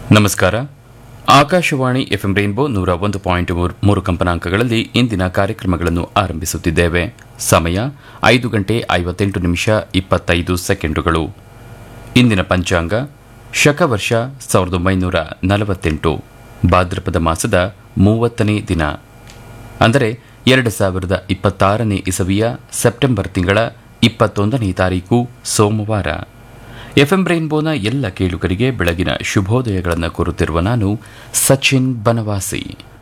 ನಮಸ್ಕಾರ Akashvani FM rainbow ನೂರ ಒಂದು ಪಾಯಿಂಟ್ ಮೂರು- ಮೂರು ಕಂಪನಾಂಕಗಳಲ್ಲಿ ಇಂದಿನ ಕಾರ್ಯಕ್ರಮಗಳನ್ನು ಆರಂಭಿಸುತ್ತಿದ್ದೇವೆ ಸಮಯ ಐದು ಗಂಟೆ ಐವತ್ತೆಂಟು ನಿಮಿಷ ಇಪ್ಪತ್ತೈದು ಸೆಕೆಂಡುಗಳು ಇಂದಿನ ಪಂಚಾಂಗ ಶಕವರ್ಷ ಸಾವಿರದ ಒಂಬೈನೂರ ನಲವತ್ತೆಂಟು ಭಾದ್ರಪದ ಮಾಸದ ಮೂವತ್ತನೇ ದಿನ ಅಂದರೆ ಎರಡು ಸಾವಿರದ ಇಪ್ಪತ್ತಾರನೇ ಇಸವಿಯ ಸೆಪ್ಟೆಂಬರ್ ತಿಂಗಳ ಇಪ್ಪತ್ತೊಂದನೇ ತಾರೀಕು ಸೋಮವಾರ ಎಫ್ಎಂ ರೈನ್ಬೋನ ಎಲ್ಲ ಕೇಳುಗರಿಗೆ ಬೆಳಗಿನ ಶುಭೋದಯಗಳನ್ನು ಕೋರುತ್ತಿರುವ ನಾನು ಸಚಿನ್ ಬನವಾಸಿ